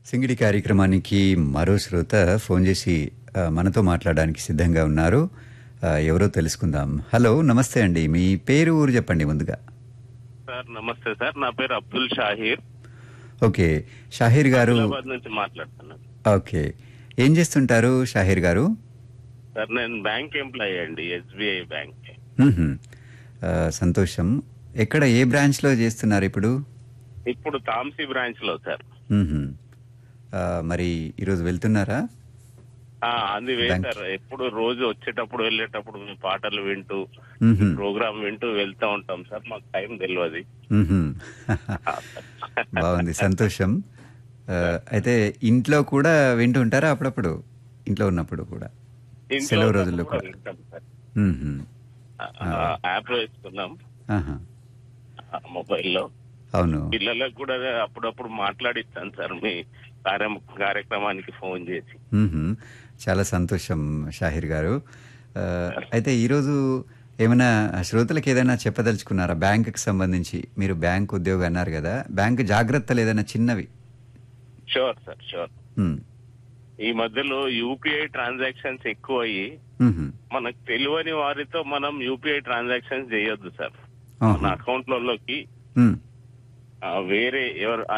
సింగిడి కార్యక్రమానికి మరో శ్రోత ఫోన్ చేసి ఆ, మనతో మాట్లాడడానికి సిద్ధంగా ఉన్నారు ఆ, ఎవరో తెలుసుకుందాం హలో నమస్తే అండి మీ పేరు ఊరు చెప్పండి ముందుగా సార్ నమస్తే సార్ నా పేరు అబ్దుల్ షాహీర్ ఓకే షాహీర్ గారు హైదరాబాద్ నుంచి మాట్లాడుతున్నాను ఓకే ఏం చేస్తుంటారు షాహీర్ గారు సార్ నేను బ్యాంక్ ఎంప్లాయీ అండి ఎస్బీఐ బ్యాంక్ మ్మ్హ్మ్. ఆ, సంతోషం ఎక్కడ ఏ బ్రాంచ్లో చేస్తున్నారు ఇప్పుడు ఇప్పుడు తాంసీ బ్రాంచ్ లో సార్ మ్మ్హ్మ్. ఆ, మరి ఈరోజు వెళ్తున్నారా ఆ, అది వే Bank. సార్ ఎప్పుడు రోజు వచ్చేటప్పుడు వెళ్ళేటప్పుడు మీ పాటలు వింటూ మ్మ్హ్మ్. ప్రోగ్రామ్ వింటూ వెళ్తూ ఉంటాం సార్ మాకు టైం తెలియదు మ్మ్హ్మ్. బాగుంది సంతోషం ఆ, అయితే ఇంట్లో కూడా వింటూ ఉంటారా అప్పుడప్పుడు ఇంట్లో ఉన్నప్పుడు కూడా ఇంట్లో సెలవు రోజుల్లో కూడా కూడా వింటాం సార్ మ్మ్హ్మ్. యాప్ వేసుకున్నాం ఆహా. మొబైల్లో అవును పిల్లలకు కూడా అప్పుడప్పుడు మాట్లాడిస్తాను సార్ మీ కార్యం కార్యక్రమానికి ఫోన్ చేసి మ్మ్హ్మ్. చాలా సంతోషం షాహిర్ గారు ఆ, అయితే ఈరోజు ఏమైనా శ్రోతలకు ఏదైనా చెప్పదలుచుకున్నారా బ్యాంకుకి సంబంధించి మీరు బ్యాంక్ ఉద్యోగం అన్నారు కదా బ్యాంక్ జాగ్రత్తలు ఏదైనా చిన్నవి షూర్ సార్ షూర్ మ్మ్. ఈ మధ్యలో యూపీఐ ట్రాన్సాక్షన్స్ ఎక్కువ అయ్యి మ్మ్హ్మ్. మనకు తెలియని వారితో మనం యూపీఐ ట్రాన్సాక్షన్స్ చేయొద్దు సార్ ఆహా. మన అకౌంట్లలోకి మ్మ్. ఆ, వేరే ఎవరు